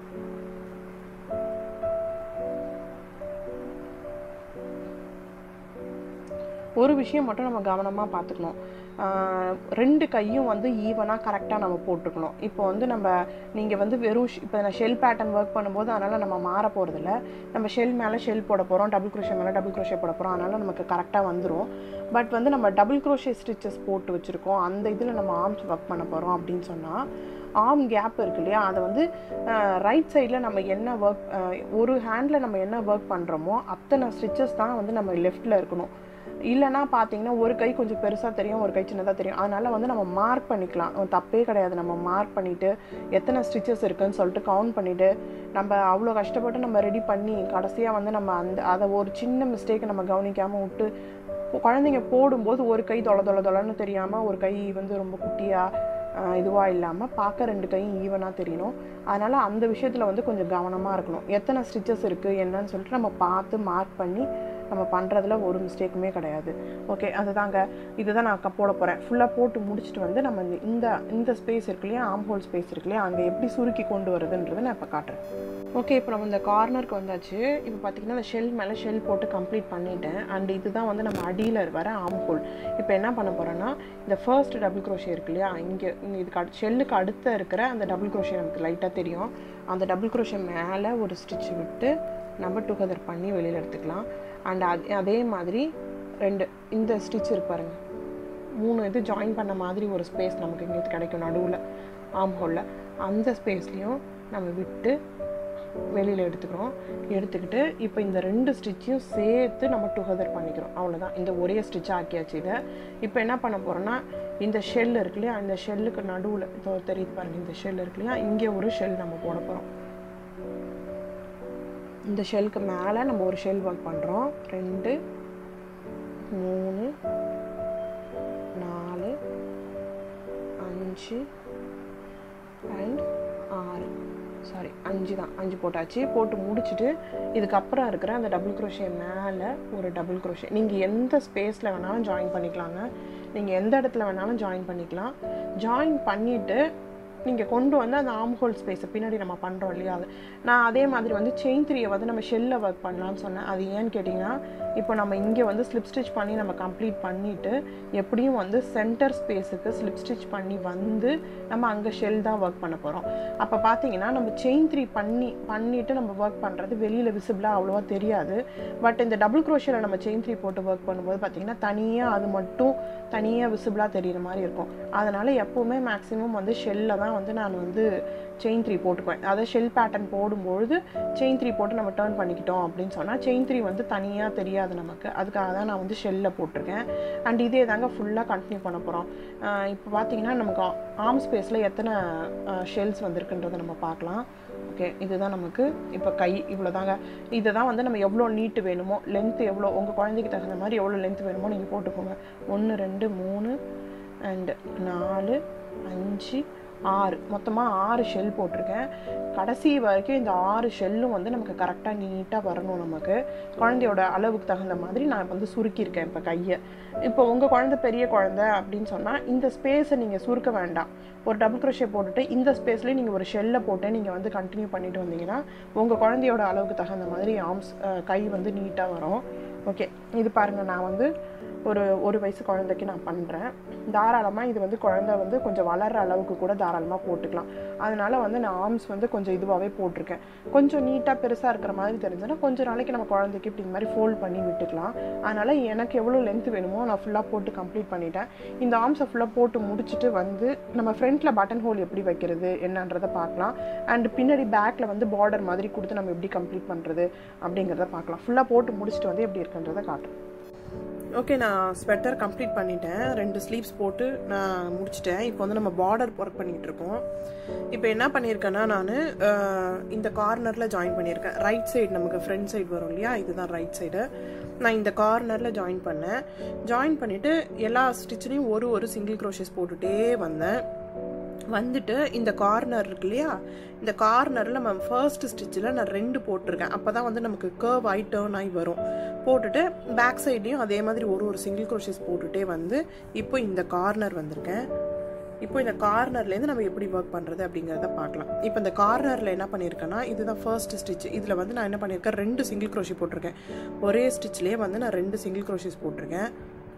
ஒரு விஷயம் மட்டும் நம்ம கவனமாக பார்த்துக்கணும் ரெண்டு கையும் வந்து ஈவனாக கரெக்டாக நம்ம போட்டுக்கணும் இப்போ வந்து நம்ம நீங்கள் வந்து வெறும் இப்போ நான் ஷெல் பேட்டர்ன் ஒர்க் பண்ணும்போது அதனால் நம்ம மாற போகிறதில்ல நம்ம ஷெல் மேலே ஷெல் போட போகிறோம் டபுள் க்ரோஷே மேலே டபுள் க்ரோஷே போட போகிறோம் அதனால் நமக்கு கரெக்டாக வந்துடும் பட் வந்து நம்ம டபுள் க்ரோஷே ஸ்டிச்சஸ் போட்டு வச்சுருக்கோம் அந்த இதில் நம்ம ஆர்ம்ஸ் ஒர்க் பண்ண போகிறோம் அப்படின்னு சொன்னால் ஆர்ம் கேப் இருக்கு இல்லையா அதை வந்து ரைட் சைடில் நம்ம என்ன ஒர்க் ஒரு ஹேண்டில் நம்ம என்ன ஒர்க் பண்ணுறோமோ அத்தனை ஸ்டிச்சஸ் தான் வந்து நம்ம லெஃப்டில் இருக்கணும் இல்லைனா பார்த்தீங்கன்னா ஒரு கை கொஞ்சம் பெருசாக தெரியும் ஒரு கை சின்னதாக தெரியும் அதனால் வந்து நம்ம மார்க் பண்ணிக்கலாம் தப்பே கிடையாது நம்ம மார்க் பண்ணிவிட்டு எத்தனை ஸ்டிச்சஸ் இருக்குன்னு சொல்லிட்டு கவுண்ட் பண்ணிவிட்டு நம்ம அவ்வளோ கஷ்டப்பட்டு நம்ம ரெடி பண்ணி கடைசியாக வந்து நம்ம அந்த அதை ஒரு சின்ன மிஸ்டேக்கை நம்ம கவனிக்காமல் விட்டு குழந்தைங்க போடும்போது ஒரு கை தொலை தொலை தொலைன்னு தெரியாமல் ஒரு கை வந்து ரொம்ப குட்டியாக இதுவாக இல்லாமல் பார்க்க ரெண்டு கையும் ஈவனாக தெரியணும் அதனால் அந்த விஷயத்தில் வந்து கொஞ்சம் கவனமாக இருக்கணும் எத்தனை ஸ்டிச்சஸ் இருக்குது என்னன்னு சொல்லிட்டு நம்ம பார்த்து மார்க் பண்ணி நம்ம பண்ணுறதுல ஒரு மிஸ்டேக்குமே கிடையாது ஓகே அதுதாங்க இதுதான் நான் போட போகிறேன் ஃபுல்லாக போட்டு முடிச்சுட்டு வந்து நம்ம இந்த இந்த ஸ்பேஸ் இருக்கு இல்லையா ஆம் ஹோல் ஸ்பேஸ் இருக்கு இல்லையா அங்கே எப்படி சுருக்கி கொண்டு வருதுன்றதை நான் இப்போ காட்டுறேன் ஓகே இப்போ நம்ம இந்த கார்னருக்கு வந்தாச்சு இப்போ பார்த்தீங்கன்னா அந்த ஷெல் மேலே ஷெல் போட்டு கம்ப்ளீட் பண்ணிட்டேன் அண்ட் இதுதான் வந்து நம்ம அடியில் வர ஆம் ஹோல் இப்போ என்ன பண்ண போகிறோன்னா இந்த ஃபர்ஸ்ட் டபுள் க்ரோஷே இருக்கு இல்லையா இங்கே இதுக்கு அடு ஷெல்லுக்கு அடுத்த இருக்கிற அந்த டபுள் க்ரோஷே நமக்கு லைட்டாக தெரியும் அந்த டபுள் க்ரோஷே மேலே ஒரு ஸ்டிச் விட்டு நம்ம டுகெதர் பண்ணி வெளியில் எடுத்துக்கலாம் அண்ட் அது அதே மாதிரி ரெண்டு இந்த ஸ்டிச் இருக்கு பாருங்க மூணு இது ஜாயின் பண்ண மாதிரி ஒரு ஸ்பேஸ் நமக்கு இங்கே கிடைக்கும் நடுவில் ஆம் ஹோலில் அந்த ஸ்பேஸ்லேயும் நம்ம விட்டு வெளியில் எடுத்துக்கிறோம் எடுத்துக்கிட்டு இப்போ இந்த ரெண்டு ஸ்டிச்சையும் சேர்த்து நம்ம டுகெதர் பண்ணிக்கிறோம் அவ்வளோதான் இந்த ஒரே ஸ்டிச் ஆக்கியாச்சு இதை இப்போ என்ன பண்ண போகிறோம்னா இந்த ஷெல் இருக்கு இல்லையா அந்த ஷெல்லுக்கு நடுவில் இப்போ தெரியுது பாருங்க இந்த ஷெல் இருக்கு இல்லையா இங்கே ஒரு ஷெல் நம்ம போட போகிறோம் இந்த ஷெல்லுக்கு மேலே நம்ம ஒரு ஷெல் ஒர்க் பண்ணுறோம் ரெண்டு மூணு நாலு அஞ்சு அண்ட் ஆறு சாரி அஞ்சு தான் அஞ்சு போட்டாச்சு போட்டு முடிச்சுட்டு இதுக்கப்புறம் இருக்கிற அந்த டபுள் குரோஷே மேலே ஒரு டபுள் குரோஷே நீங்கள் எந்த ஸ்பேஸில் வேணாலும் ஜாயின் பண்ணிக்கலாங்க நீங்கள் எந்த இடத்துல வேணாலும் ஜாயின் பண்ணிக்கலாம் ஜாயின் பண்ணிவிட்டு நீங்கள் கொண்டு வந்து அந்த ஆம் ஹோல் ஸ்பேஸை பின்னாடி நம்ம பண்ணுறோம் இல்லையா அது நான் அதே மாதிரி வந்து செயின் த்ரீயை வந்து நம்ம ஷெல்லில் ஒர்க் பண்ணலாம்னு சொன்னேன் அது ஏன்னு கேட்டிங்கன்னா இப்போ நம்ம இங்கே வந்து ஸ்லிப் ஸ்டிச் பண்ணி நம்ம கம்ப்ளீட் பண்ணிவிட்டு எப்படியும் வந்து சென்டர் ஸ்பேஸுக்கு ஸ்லிப் ஸ்டிச் பண்ணி வந்து நம்ம அங்கே ஷெல் தான் ஒர்க் பண்ண போகிறோம் அப்போ பார்த்தீங்கன்னா நம்ம செயின் த்ரீ பண்ணி பண்ணிவிட்டு நம்ம ஒர்க் பண்ணுறது வெளியில் விசிபிளாக அவ்வளோவா தெரியாது பட் இந்த டபுள் க்ரோஷியில் நம்ம செயின் த்ரீ போட்டு ஒர்க் பண்ணும்போது பார்த்தீங்கன்னா தனியாக அது மட்டும் தனியாக விசிபிளாக தெரிகிற மாதிரி இருக்கும் அதனால் எப்போவுமே மேக்ஸிமம் வந்து ஷெல்லில் தான் வந்து நான் வந்து செயின் த்ரீ போட்டுக்குவேன் அதாவது ஷெல் பேட்டர்ன் போடும்பொழுது செயின் த்ரீ போட்டு நம்ம டேர்ன் பண்ணிக்கிட்டோம் அப்படின்னு சொன்னால் செயின் த்ரீ வந்து தனியாக தெரியாது நமக்கு அதுக்காக தான் நான் வந்து ஷெல்லில் போட்டிருக்கேன் அண்ட் இதே தாங்க ஃபுல்லாக கண்டினியூ பண்ண போகிறோம் இப்போ பார்த்தீங்கன்னா நமக்கு ஆர்ம் ஸ்பேஸில் எத்தனை ஷெல்ஸ் வந்திருக்குன்றதை நம்ம பார்க்கலாம் ஓகே இதுதான் நமக்கு இப்போ கை இவ்வளோ தாங்க இதை தான் வந்து நம்ம எவ்வளோ நீட்டு வேணுமோ லென்த் எவ்வளோ உங்கள் குழந்தைக்கு தகுந்த மாதிரி எவ்வளோ லென்த் வேணுமோ நீங்கள் போட்டுக்கோங்க ஒன்று ரெண்டு மூணு அண்டு நாலு அஞ்சு ஆறு மொத்தமாக ஆறு ஷெல் போட்டிருக்கேன் கடைசி வரைக்கும் இந்த ஆறு ஷெல்லும் வந்து நமக்கு கரெக்டாக நீட்டாக வரணும் நமக்கு குழந்தையோட அளவுக்கு தகுந்த மாதிரி நான் வந்து சுருக்கியிருக்கேன் இப்போ கையை இப்போ உங்கள் குழந்தை பெரிய குழந்தை அப்படின்னு சொன்னால் இந்த ஸ்பேஸை நீங்கள் சுருக்க வேண்டாம் ஒரு டபுள் க்ரோஷே போட்டுட்டு இந்த ஸ்பேஸ்லேயே நீங்கள் ஒரு ஷெல்லை போட்டு நீங்கள் வந்து கண்டினியூ பண்ணிட்டு வந்தீங்கன்னா உங்கள் குழந்தையோட அளவுக்கு தகுந்த மாதிரி ஆர்ம்ஸ் கை வந்து நீட்டாக வரும் ஓகே இது பாருங்கள் நான் வந்து ஒரு ஒரு வயசு குழந்தைக்கு நான் பண்ணுறேன் தாராளமாக இது வந்து குழந்தை வந்து கொஞ்சம் வளர்கிற அளவுக்கு கூட தாராளமாக போட்டுக்கலாம் அதனால் வந்து நான் ஆர்ம்ஸ் வந்து கொஞ்சம் இதுவாகவே போட்டிருக்கேன் கொஞ்சம் நீட்டாக பெருசாக இருக்கிற மாதிரி தெரிஞ்சதுன்னா கொஞ்சம் நாளைக்கு நம்ம குழந்தைக்கு இப்படி இந்த மாதிரி ஃபோல்ட் பண்ணி விட்டுக்கலாம் அதனால் எனக்கு எவ்வளோ லென்த் வேணுமோ நான் ஃபுல்லாக போட்டு கம்ப்ளீட் பண்ணிட்டேன் இந்த ஆர்ம்ஸை ஃபுல்லாக போட்டு முடிச்சுட்டு வந்து நம்ம ஃப்ரண்ட்டில் பட்டன் ஹோல் எப்படி வைக்கிறது என்னன்றதை பார்க்கலாம் அண்ட் பின்னாடி பேக்கில் வந்து பார்டர் மாதிரி கொடுத்து நம்ம எப்படி கம்ப்ளீட் பண்ணுறது அப்படிங்கிறத பார்க்கலாம் ஃபுல்லாக போட்டு முடிச்சுட்டு வந்து எப்படி இருக்குன்றதை காட்டும் ஓகே நான் ஸ்வெட்டர் கம்ப்ளீட் பண்ணிட்டேன் ரெண்டு ஸ்லீவ்ஸ் போட்டு நான் முடிச்சிட்டேன் இப்போ வந்து நம்ம பார்டர் ஒர்க் பண்ணிகிட்டு இருக்கோம் இப்போ என்ன பண்ணியிருக்கேன்னா நான் இந்த கார்னரில் ஜாயின் பண்ணியிருக்கேன் ரைட் சைடு நமக்கு ஃப்ரண்ட் சைடு வரும் இல்லையா இதுதான் ரைட் சைடு நான் இந்த கார்னரில் ஜாயின் பண்ணேன் ஜாயின் பண்ணிவிட்டு எல்லா ஸ்டிச்லேயும் ஒரு ஒரு சிங்கிள் க்ரோஷஸ் போட்டுகிட்டே வந்தேன் வந்துட்டு இந்த கார்னர் இருக்கு இல்லையா இந்த கார்னரில் நம்ம ஃபர்ஸ்ட் ஸ்டிச்சில் நான் ரெண்டு போட்டிருக்கேன் அப்போ தான் வந்து நமக்கு கர்வ் ஆகி டேர்ன் ஆகி வரும் போட்டுட்டு பேக் சைட்லேயும் அதே மாதிரி ஒரு ஒரு சிங்கிள் க்ரோஷஸ் போட்டுகிட்டே வந்து இப்போ இந்த கார்னர் வந்திருக்கேன் இப்போ இந்த கார்னர்லேருந்து நம்ம எப்படி ஒர்க் பண்ணுறது அப்படிங்கிறத பார்க்கலாம் இப்போ இந்த கார்னரில் என்ன பண்ணியிருக்கேன்னா இதுதான் ஃபர்ஸ்ட் ஸ்டிச் இதில் வந்து நான் என்ன பண்ணியிருக்கேன் ரெண்டு சிங்கிள் க்ரோஷி போட்டிருக்கேன் ஒரே ஸ்டிச்லேயே வந்து நான் ரெண்டு சிங்கிள் க்ரோஷிஸ் போட்டிருக்கேன்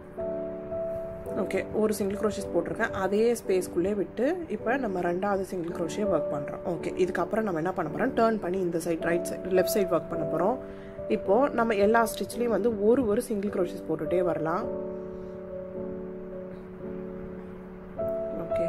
ஓகே ஒரு சிங்கிள் க்ரோஷஸ் போட்டிருக்கேன் அதே ஸ்பேஸ்க்குள்ளே விட்டு இப்போ நம்ம ரெண்டாவது சிங்கிள் க்ரோஷே ஒர்க் பண்ணுறோம் ஓகே இதுக்கப்புறம் நம்ம என்ன பண்ண போகிறோம் டேர்ன் பண்ணி இந்த side right side left side work பண்ண போகிறோம் இப்போது நம்ம எல்லா ஸ்டிச்லேயும் வந்து ஒரு ஒரு சிங்கிள் க்ரோஷஸ் போட்டுகிட்டே வரலாம் ஓகே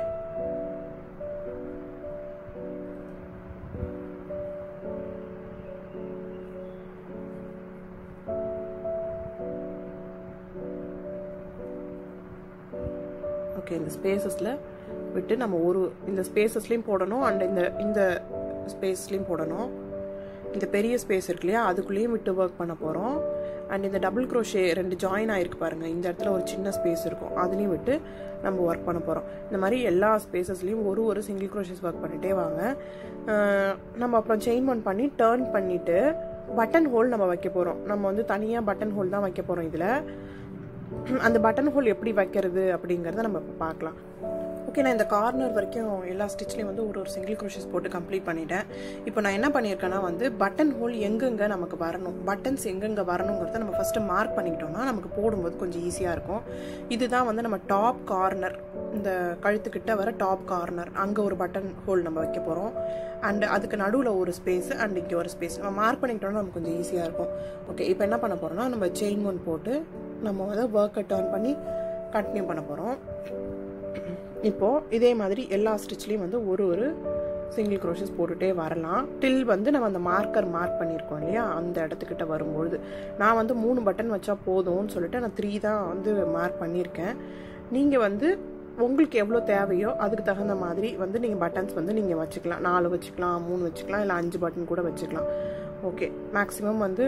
ஓகே இந்த ஸ்பேசஸில் விட்டு நம்ம ஒரு இந்த ஸ்பேசஸ்லேயும் போடணும் அண்ட் இந்த இந்த ஸ்பேஸ்லேயும் போடணும் இந்த பெரிய ஸ்பேஸ் இருக்கு இல்லையா அதுக்குள்ளேயும் விட்டு ஒர்க் பண்ண போகிறோம் அண்ட் இந்த டபுள் க்ரோஷே ரெண்டு ஜாயின் ஆகிருக்கு பாருங்கள் இந்த இடத்துல ஒரு சின்ன ஸ்பேஸ் இருக்கும் அதுலேயும் விட்டு நம்ம ஒர்க் பண்ண போகிறோம் இந்த மாதிரி எல்லா ஸ்பேசஸ்லேயும் ஒரு ஒரு சிங்கிள் க்ரோஷஸ் ஒர்க் பண்ணிகிட்டே வாங்க நம்ம அப்புறம் செயின் ஒன் பண்ணி டேர்ன் பண்ணிவிட்டு பட்டன் ஹோல் நம்ம வைக்க போகிறோம் நம்ம வந்து தனியாக பட்டன் ஹோல் தான் வைக்க போகிறோம் இதில் அந்த பட்டன் ஹோல் எப்படி வைக்கிறது அப்படிங்கிறத நம்ம இப்போ பார்க்கலாம் ஓகே நான் இந்த கார்னர் வரைக்கும் எல்லா ஸ்டிச்லேயும் வந்து ஒரு ஒரு சிங்கிள் க்ரோஷஸ் போட்டு கம்ப்ளீட் பண்ணிட்டேன் இப்போ நான் என்ன பண்ணியிருக்கேன்னா வந்து பட்டன் ஹோல் எங்கெங்கே நமக்கு வரணும் பட்டன்ஸ் எங்கெங்கே வரணுங்கிறத நம்ம ஃபஸ்ட்டு மார்க் பண்ணிக்கிட்டோம்னா நமக்கு போடும்போது கொஞ்சம் ஈஸியாக இருக்கும் இதுதான் வந்து நம்ம டாப் கார்னர் இந்த கழுத்துக்கிட்ட வர டாப் கார்னர் அங்கே ஒரு பட்டன் ஹோல் நம்ம வைக்க போகிறோம் அண்ட் அதுக்கு நடுவில் ஒரு ஸ்பேஸ் அண்ட் இங்கே ஒரு ஸ்பேஸ் நம்ம மார்க் பண்ணிக்கிட்டோம்னா நமக்கு கொஞ்சம் ஈஸியாக இருக்கும் ஓகே இப்போ என்ன பண்ண போகிறோம்னா நம்ம செயின் ஒன் போட்டு நம்ம வந்து ஒர்க்கை டர்ன் பண்ணி கண்டினியூ பண்ண போகிறோம் இப்போது இதே மாதிரி எல்லா ஸ்டிச்லேயும் வந்து ஒரு ஒரு சிங்கிள் க்ரோஷஸ் போட்டுகிட்டே வரலாம் டில் வந்து நம்ம அந்த மார்க்கர் மார்க் பண்ணியிருக்கோம் இல்லையா அந்த இடத்துக்கிட்ட வரும்பொழுது நான் வந்து மூணு பட்டன் வச்சா போதும்னு சொல்லிட்டு நான் த்ரீ தான் வந்து மார்க் பண்ணியிருக்கேன் நீங்கள் வந்து உங்களுக்கு எவ்வளோ தேவையோ அதுக்கு தகுந்த மாதிரி வந்து நீங்கள் பட்டன்ஸ் வந்து நீங்கள் வச்சுக்கலாம் நாலு வச்சுக்கலாம் மூணு வச்சுக்கலாம் இல்லை அஞ்சு பட்டன் கூட வச்சுக்கலாம் ஓகே மேக்ஸிமம் வந்து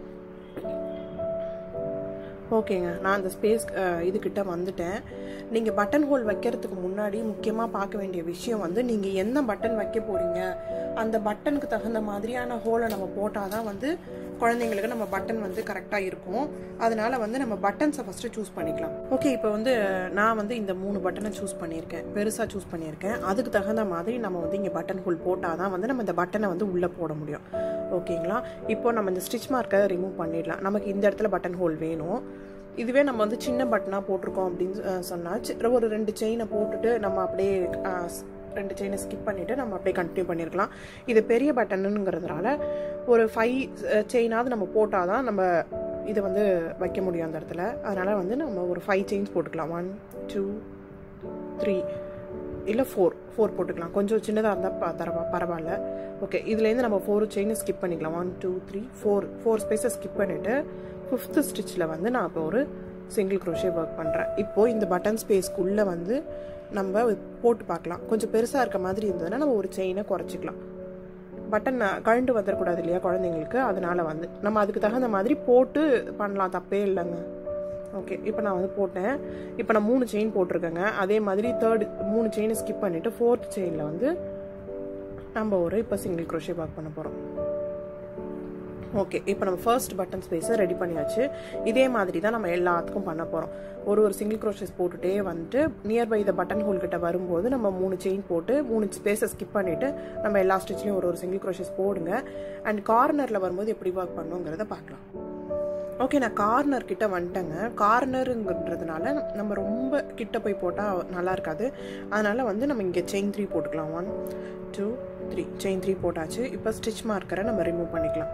ஓகேங்க நான் அந்த ஸ்பேஸ் இதுக்கிட்ட வந்துட்டேன் நீங்கள் பட்டன் ஹோல் வைக்கிறதுக்கு முன்னாடி முக்கியமாக பார்க்க வேண்டிய விஷயம் வந்து நீங்கள் என்ன பட்டன் வைக்க போகிறீங்க அந்த பட்டனுக்கு தகுந்த மாதிரியான ஹோலை நம்ம போட்டால் தான் வந்து குழந்தைங்களுக்கு நம்ம பட்டன் வந்து கரெக்டாக இருக்கும் அதனால வந்து நம்ம பட்டன்ஸை ஃபஸ்ட்டு சூஸ் பண்ணிக்கலாம் ஓகே இப்போ வந்து நான் வந்து இந்த மூணு பட்டனை சூஸ் பண்ணியிருக்கேன் பெருசாக சூஸ் பண்ணியிருக்கேன் அதுக்கு தகுந்த மாதிரி நம்ம வந்து இங்கே பட்டன் ஹோல் போட்டால் தான் வந்து நம்ம இந்த பட்டனை வந்து உள்ளே போட முடியும் ஓகேங்களா இப்போ நம்ம இந்த ஸ்டிச் மார்க்கை ரிமூவ் பண்ணிடலாம் நமக்கு இந்த இடத்துல பட்டன் ஹோல் வேணும் இதுவே நம்ம வந்து சின்ன பட்டனாக போட்டிருக்கோம் அப்படின்னு சொன்னால் ஒரு ரெண்டு செயினை போட்டுட்டு நம்ம அப்படியே ரெண்டு செயினை ஸ்கிப் பண்ணிவிட்டு நம்ம அப்படியே கண்டினியூ பண்ணியிருக்கலாம் இது பெரிய பட்டனுங்கிறதுனால ஒரு ஃபைவ் செயினாவது நம்ம போட்டால் தான் நம்ம இதை வந்து வைக்க முடியும் அந்த இடத்துல அதனால் வந்து நம்ம ஒரு ஃபைவ் செயின்ஸ் போட்டுக்கலாம் ஒன் டூ த்ரீ இல்லை ஃபோர் ஃபோர் போட்டுக்கலாம் கொஞ்சம் சின்னதாக இருந்தால் தரவா பரவாயில்ல ஓகே இதுலேருந்து நம்ம ஃபோர் செயினை ஸ்கிப் பண்ணிக்கலாம் one two three four four ஸ்பேஸை ஸ்கிப் பண்ணிவிட்டு ஃபிஃப்த்து ஸ்டிச்சில் வந்து நான் இப்போ ஒரு சிங்கிள் க்ரோஷே ஒர்க் பண்ணுறேன் இப்போது இந்த பட்டன் ஸ்பேஸ்க்குள்ளே வந்து நம்ம போட்டு பார்க்கலாம் கொஞ்சம் பெருசாக இருக்க மாதிரி இருந்ததுன்னா நம்ம ஒரு செயினை குறைச்சிக்கலாம் பட்டன் கழண்டு வந்துடக்கூடாது இல்லையா குழந்தைங்களுக்கு அதனால் வந்து நம்ம அதுக்கு தகுந்த மாதிரி போட்டு பண்ணலாம் தப்பே இல்லைங்க ஓகே இப்போ நான் வந்து போட்டேன் இப்போ நான் மூணு செயின் போட்டிருக்கேங்க அதே மாதிரி தேர்டு மூணு செயினை ஸ்கிப் பண்ணிவிட்டு ஃபோர்த் செயினில் வந்து நம்ம ஒரு இப்போ சிங்கிள் க்ரோஷே ஒர்க் பண்ண போகிறோம் ஓகே இப்போ நம்ம ஃபர்ஸ்ட் பட்டன் ஸ்பேஸை ரெடி பண்ணியாச்சு இதே மாதிரி தான் நம்ம எல்லாத்துக்கும் பண்ண போகிறோம் ஒரு ஒரு சிங்கிள் க்ரோஷஸ் போட்டுகிட்டே வந்துட்டு நியர்பை இந்த பட்டன் ஹோல் கிட்ட வரும்போது நம்ம மூணு செயின் போட்டு மூணு ஸ்பேஸை ஸ்கிப் பண்ணிவிட்டு நம்ம எல்லா ஸ்டிச்லையும் ஒரு ஒரு சிங்கிள் க்ரோஷஸ் போடுங்க அண்ட் கார்னரில் வரும்போது எப்படி ஒர்க் பண்ணுங்கிறத பார்க்கலாம் ஓகே நான் கார்னர் கிட்ட வந்துட்டேங்க கார்னருங்கிறதுனால நம்ம ரொம்ப கிட்ட போய் போட்டால் நல்லா இருக்காது அதனால் வந்து நம்ம இங்கே செயின் த்ரீ போட்டுக்கலாம் one two three chain three போட்டாச்சு இப்போ ஸ்டிச் மார்க்கரை நம்ம ரிமூவ் பண்ணிக்கலாம்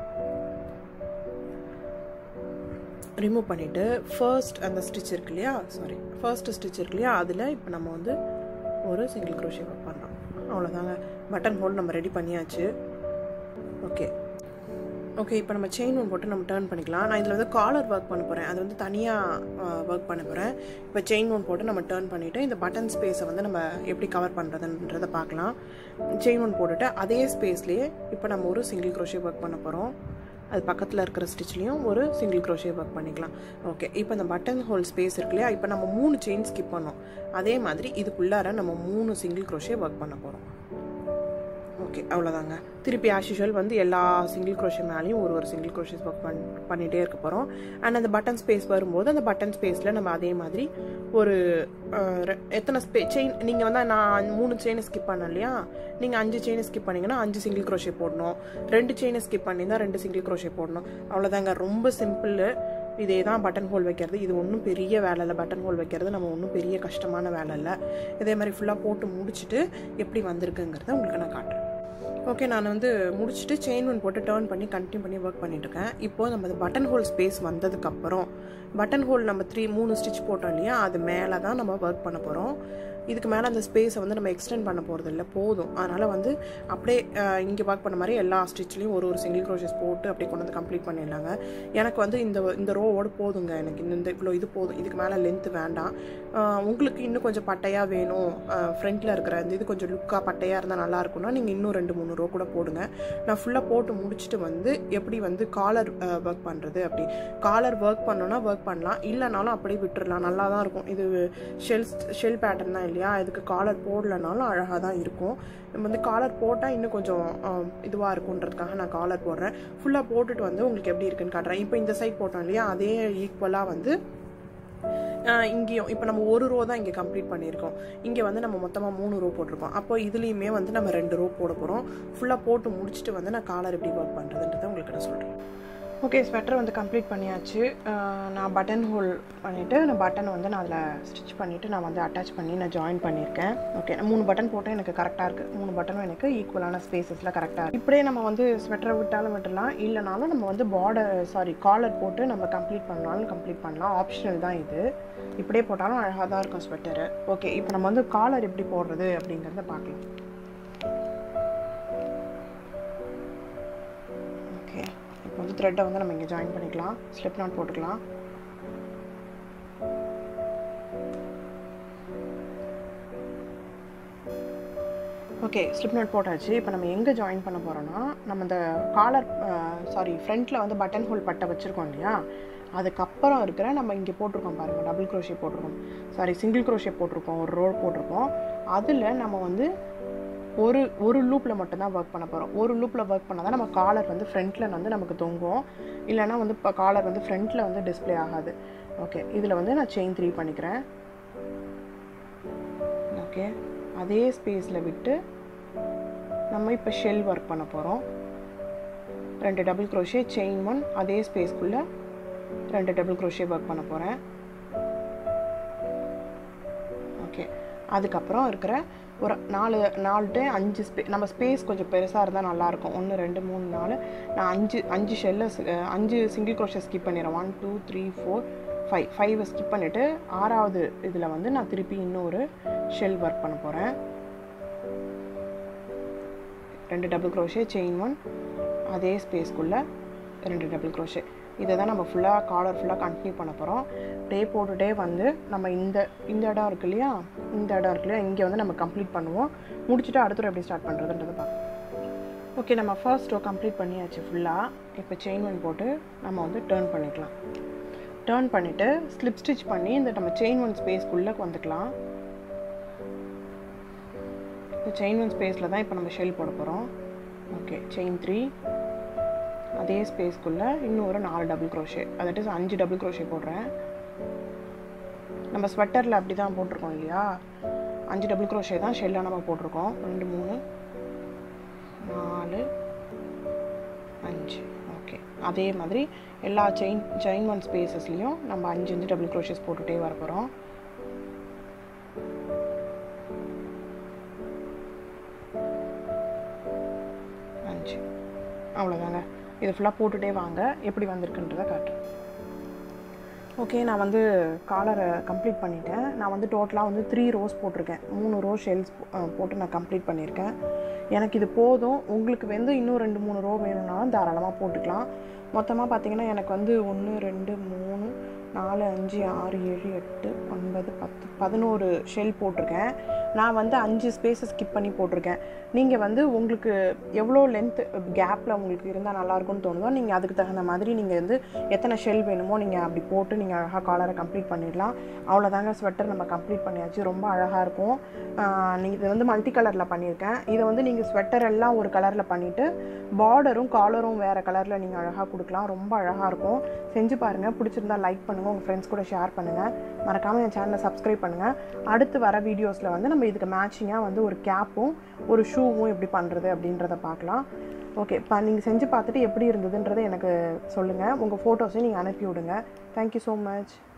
ரிமூவ் பண்ணிவிட்டு ஃபர்ஸ்ட் அந்த ஸ்டிச் இருக்கு இல்லையா சாரி ஃபர்ஸ்ட் ஸ்டிச் இருக்கு இல்லையா அதில் இப்போ நம்ம வந்து ஒரு சிங்கிள் க்ரோஷே ஒர்க் பண்ணுறோம் அவ்வளோதாங்க பட்டன் ஹோல் நம்ம ரெடி பண்ணியாச்சு ஓகே ஓகே இப்போ நம்ம செயின் ஒன் போட்டு நம்ம டேர்ன் பண்ணிக்கலாம் நான் இதில் வந்து காலர் ஒர்க் பண்ண போகிறேன் அது வந்து தனியாக ஒர்க் பண்ண போகிறேன் இப்போ செயின் ஒன் போட்டு நம்ம டேர்ன் பண்ணிவிட்டு இந்த பட்டன் ஸ்பேஸை வந்து நம்ம எப்படி கவர் பண்ணுறதுன்றதை பார்க்கலாம் செயின் ஒன் போட்டுட்டு அதே ஸ்பேஸ்லேயே இப்போ நம்ம ஒரு சிங்கிள் க்ரோஷே ஒர்க் பண்ண போகிறோம் அது பக்கத்தில் இருக்கிற ஸ்டிச்லேயும் ஒரு சிங்கிள் க்ரோஷே ஒர்க் பண்ணிக்கலாம் ஓகே இப்போ இந்த பட்டன் ஹோல் ஸ்பேஸ் இருக்கு இல்லையா இப்போ நம்ம மூணு செயின் ஸ்கிப் பண்ணோம் அதே மாதிரி இதுக்குள்ளார நம்ம மூணு சிங்கிள் க்ரோஷே ஒர்க் பண்ண போகிறோம் ஓகே அவ்வளோதாங்க திருப்பி ஆஸ் யூஷுவல் வந்து எல்லா சிங்கிள் க்ரோஷே மேலேயும் ஒரு ஒரு சிங்கிள் க்ரோஷேஸ் ஒர்க் பண் பண்ணிகிட்டே இருக்க போகிறோம் அண்ட் அந்த பட்டன் ஸ்பேஸ் வரும்போது அந்த பட்டன் ஸ்பேஸில் நம்ம அதே மாதிரி ஒரு எத்தனை ஸ்பே செயின் நீங்கள் வந்து நான் மூணு செயினை ஸ்கிப் பண்ணேன் இல்லையா நீங்கள் அஞ்சு செயினை ஸ்கிப் பண்ணிங்கன்னா அஞ்சு சிங்கிள் க்ரோஷே போடணும் ரெண்டு செயினை ஸ்கிப் பண்ணியிருந்தால் ரெண்டு சிங்கிள் க்ரோஷே போடணும் அவ்வளோதாங்க ரொம்ப சிம்பிள் இதே தான் பட்டன் ஹோல் வைக்கிறது இது ஒன்றும் பெரிய வேலை இல்லை பட்டன் ஹோல் வைக்கிறது நம்ம ஒன்றும் பெரிய கஷ்டமான வேலை இல்லை இதே மாதிரி ஃபுல்லாக போட்டு முடிச்சுட்டு எப்படி வந்திருக்குங்கிறத உங்களுக்கு நான் காட்டுறேன் ஓகே நான் வந்து முடிச்சுட்டு செயின் ஒன் போட்டு டேர்ன் பண்ணி கண்டினியூ பண்ணி ஒர்க் பண்ணிட்டுருக்கேன் இப்போது நம்ம பட்டன் ஹோல் ஸ்பேஸ் வந்ததுக்கப்புறம் பட்டன் ஹோல் நம்ம த்ரீ மூணு ஸ்டிச் போட்டோம் இல்லையா அது மேலே தான் நம்ம ஒர்க் பண்ண போகிறோம் இதுக்கு மேலே அந்த ஸ்பேஸை வந்து நம்ம எக்ஸ்டெண்ட் பண்ண போகிறது இல்லை போதும் அதனால் வந்து அப்படியே இங்கே ஒர்க் பண்ண மாதிரி எல்லா ஸ்டிச்லேயும் ஒரு ஒரு சிங்கிள் க்ரோஷஸ் போட்டு அப்படியே கொண்டு வந்து கம்ப்ளீட் பண்ணிடலாங்க எனக்கு வந்து இந்த இந்த ரோவோடு போதுங்க எனக்கு இந்த இவ்வளோ இது போதும் இதுக்கு மேலே லென்த்து வேண்டாம் உங்களுக்கு இன்னும் கொஞ்சம் பட்டையாக வேணும் ஃப்ரண்ட்டில் இருக்கிற இந்த இது கொஞ்சம் லுக்காக பட்டையாக இருந்தால் நல்லா இருக்கும்னா நீங்கள் இன்னும் ரெண்டு மூணு ரோ கூட போடுங்க நான் ஃபுல்லாக போட்டு முடிச்சுட்டு வந்து எப்படி வந்து காலர் ஒர்க் பண்ணுறது அப்படி காலர் ஒர்க் பண்ணோன்னா ஒர்க் பண்ணலாம் இல்லைனாலும் அப்படியே விட்டுறலாம் நல்லா தான் இருக்கும் இது ஷெல் ஷெல் பேட்டர்ன் தான் இல்லையா இதுக்கு காலர் போடலனாலும் அழகாக தான் இருக்கும் நம்ம வந்து காலர் போட்டால் இன்னும் கொஞ்சம் இதுவாக இருக்குன்றதுக்காக நான் காலர் போடுறேன் ஃபுல்லாக போட்டுட்டு வந்து உங்களுக்கு எப்படி இருக்குன்னு காட்டுறேன் இப்போ இந்த சைட் போட்டோம் இல்லையா அதே ஈக்குவலாக வந்து இங்கேயும் இப்போ நம்ம ஒரு ரோ தான் இங்கே கம்ப்ளீட் பண்ணியிருக்கோம் இங்கே வந்து நம்ம மொத்தமாக மூணு ரோ போட்டிருக்கோம் அப்போ இதுலேயுமே வந்து நம்ம ரெண்டு ரோ போட போகிறோம் ஃபுல்லாக போட்டு முடிச்சுட்டு வந்து நான் காலர் எப்படி ஒர்க் பண்ணுறதுன்றதை உங்களுக்கு நான் சொல்கிறேன் ஓகே ஸ்வெட்டர் வந்து கம்ப்ளீட் பண்ணியாச்சு நான் பட்டன் ஹோல் பண்ணிவிட்டு நான் பட்டன் வந்து நான் அதில் ஸ்டிச் பண்ணிவிட்டு நான் வந்து அட்டாச் பண்ணி நான் ஜாயின் பண்ணியிருக்கேன் ஓகே மூணு பட்டன் போட்டு எனக்கு கரெக்டாக இருக்குது மூணு பட்டனும் எனக்கு ஈக்குவலான ஸ்பேசஸில் கரெக்டாக இருக்குது இப்படியே நம்ம வந்து ஸ்வெட்டரை விட்டாலும் விட்டுலாம் இல்லைனாலும் நம்ம வந்து பார்டர் சாரி காலர் போட்டு நம்ம கம்ப்ளீட் பண்ணாலும் கம்ப்ளீட் பண்ணலாம் ஆப்ஷனல் தான் இது இப்படியே போட்டாலும் அழகாக தான் இருக்கும் ஸ்வெட்டரு ஓகே இப்போ நம்ம வந்து காலர் எப்படி போடுறது அப்படிங்கிறத பார்க்கலாம் த்ரெட்டை வந்து நம்ம இங்கே ஜாயின் பண்ணிக்கலாம் ஸ்லிப் நாட் போட்டுக்கலாம் ஓகே ஸ்லிப் நாட் போட்டாச்சு இப்போ நம்ம எங்கே ஜாயின் பண்ண போகிறோன்னா நம்ம இந்த காலர் சாரி ஃப்ரண்ட்டில் வந்து பட்டன் ஹோல் பட்டை வச்சுருக்கோம் இல்லையா அதுக்கப்புறம் இருக்கிற நம்ம இங்கே போட்டிருக்கோம் பாருங்கள் டபுள் க்ரோஷே போட்டிருக்கோம் சாரி சிங்கிள் க்ரோஷே போட்டிருக்கோம் ஒரு ரோல் போட்டிருக்கோம் அதில் நம்ம வந்து ஒரு ஒரு லூப்பில் மட்டும்தான் ஒர்க் பண்ண போகிறோம் ஒரு லூப்பில் ஒர்க் பண்ணால் தான் நம்ம காலர் வந்து ஃப்ரண்ட்டில் வந்து நமக்கு தொங்கும் இல்லைனா வந்து இப்போ காலர் வந்து ஃப்ரண்ட்டில் வந்து டிஸ்ப்ளே ஆகாது ஓகே இதில் வந்து நான் செயின் த்ரீ பண்ணிக்கிறேன் ஓகே அதே ஸ்பேஸில் விட்டு நம்ம இப்போ ஷெல் ஒர்க் பண்ண போகிறோம் ரெண்டு டபுள் க்ரோஷே செயின் ஒன் அதே ஸ்பேஸ்க்குள்ளே ரெண்டு டபுள் க்ரோஷே ஒர்க் பண்ண போகிறேன் ஓகே அதுக்கப்புறம் இருக்கிற ஒரு நாலு நாலு டு அஞ்சு ஸ்பே நம்ம ஸ்பேஸ் கொஞ்சம் பெருசாக இருந்தால் நல்லாயிருக்கும் ஒன்று ரெண்டு மூணு நாலு நான் அஞ்சு அஞ்சு ஷெல்லை அஞ்சு சிங்கிள் க்ரோஷை ஸ்கிப் பண்ணிடுறேன் one two three four five ஃபைவை ஸ்கிப் பண்ணிவிட்டு ஆறாவது இதில் வந்து நான் திருப்பி இன்னொரு ஷெல் ஒர்க் பண்ண போகிறேன் ரெண்டு டபுள் க்ரோஷே செயின் ஒன் அதே ஸ்பேஸ்க்குள்ளே ரெண்டு டபுள் க்ரோஷே இதை தான் நம்ம ஃபுல்லாக காலர் ஃபுல்லாக கண்டினியூ பண்ண போகிறோம் டே போட்டுகிட்டே வந்து நம்ம இந்த இந்த இடம் இருக்கு இல்லையா இந்த இடம் இருக்கு இல்லையா இங்கே வந்து நம்ம கம்ப்ளீட் பண்ணுவோம் முடிச்சுட்டு அடுத்த row எப்படி ஸ்டார்ட் பண்ணுறதுன்றதை பார்ப்போம் ஓகே நம்ம ஃபர்ஸ்ட் ரோ கம்ப்ளீட் பண்ணியாச்சு ஃபுல்லாக இப்போ செயின் ஒன் போட்டு நம்ம வந்து டேர்ன் பண்ணிக்கலாம் டேர்ன் பண்ணிவிட்டு ஸ்லிப் ஸ்டிச் பண்ணி இந்த நம்ம செயின் ஒன் ஸ்பேஸ்க்குள்ளே வந்துக்கலாம் இந்த செயின் ஒன் ஸ்பேஸில் தான் இப்போ நம்ம ஷெல் போட போகிறோம் ஓகே செயின் த்ரீ அதே ஸ்பேஸ்க்குள்ளே இன்னொரு நாலு டபுள் க்ரோஷே அதாட்டு அஞ்சு டபுள் க்ரோஷே போடுறேன் நம்ம ஸ்வெட்டரில் அப்படி தான் போட்டிருக்கோம் இல்லையா அஞ்சு டபுள் க்ரோஷே தான் ஷெல்லாக நம்ம போட்டிருக்கோம் ரெண்டு மூணு நாலு அஞ்சு ஓகே அதே மாதிரி எல்லா செயின் செயின் ஒன் ஸ்பேசஸ்லேயும் நம்ம அஞ்சு அஞ்சு டபுள் க்ரோஷஸ் போட்டுகிட்டே வர போகிறோம் அஞ்சு அவ்வளோதாங்க இது ஃபுல்லாக போட்டுகிட்டே வாங்க எப்படி வந்திருக்குன்றதை காட்டுறேன் ஓகே நான் வந்து காலரை கம்ப்ளீட் பண்ணிட்டேன் நான் வந்து டோட்டலாக வந்து த்ரீ ரோஸ் போட்டிருக்கேன் மூணு ரோஸ் ஷெல்ஸ் போட்டு நான் கம்ப்ளீட் பண்ணியிருக்கேன் எனக்கு இது போதும் உங்களுக்கு வந்து இன்னும் ரெண்டு மூணு ரோ வேணும்னாலும் தாராளமாக போட்டுக்கலாம் மொத்தமாக பார்த்தீங்கன்னா எனக்கு வந்து ஒன்று ரெண்டு மூணு நாலு அஞ்சு ஆறு ஏழு எட்டு ஒன்பது பத்து பதினோரு ஷெல் போட்டிருக்கேன் நான் வந்து அஞ்சு ஸ்பேஸை ஸ்கிப் பண்ணி போட்டிருக்கேன் நீங்கள் வந்து உங்களுக்கு எவ்வளோ லென்த் கேப்பில் உங்களுக்கு இருந்தால் நல்லாயிருக்கும்னு தோணுதோ நீங்கள் அதுக்கு தகுந்த மாதிரி நீங்கள் வந்து எத்தனை ஷெல் வேணுமோ நீங்கள் அப்படி போட்டு நீங்கள் அழகாக காலரை கம்ப்ளீட் பண்ணிடலாம் அவ்வளோதாங்க ஸ்வெட்டர் நம்ம கம்ப்ளீட் பண்ணியாச்சு ரொம்ப அழகாக இருக்கும் நீங்கள் இது வந்து மல்டி கலரில் பண்ணியிருக்கேன் இதை வந்து நீங்கள் ஸ்வெட்டர் எல்லாம் ஒரு கலரில் பண்ணிவிட்டு பார்டரும் காலரும் வேறு கலரில் நீங்கள் அழகாக கொடுக்கலாம் ரொம்ப அழகாக இருக்கும் செஞ்சு பாருங்கள் பிடிச்சிருந்தா லைக் பண்ணுங்கள் உங்கள் ஃப்ரெண்ட்ஸ் கூட ஷேர் பண்ணுங்கள் மறக்காமல் என் சேனலை சப்ஸ்கிரைப் பண்ணுங்கள் அடுத்து வர வீடியோஸில் வந்து நம்ம இதுக்கு மேட்சிங்காக வந்து ஒரு கேப்பும் ஒரு ஷூவும் எப்படி பண்ணுறது அப்படின்றத பார்க்கலாம் ஓகே இப்போ நீங்கள் செஞ்சு பார்த்துட்டு எப்படி இருந்ததுன்றதை எனக்கு சொல்லுங்கள் உங்கள் ஃபோட்டோஸையும் நீங்கள் அனுப்பி விடுங்க தேங்க்யூ ஸோ மச்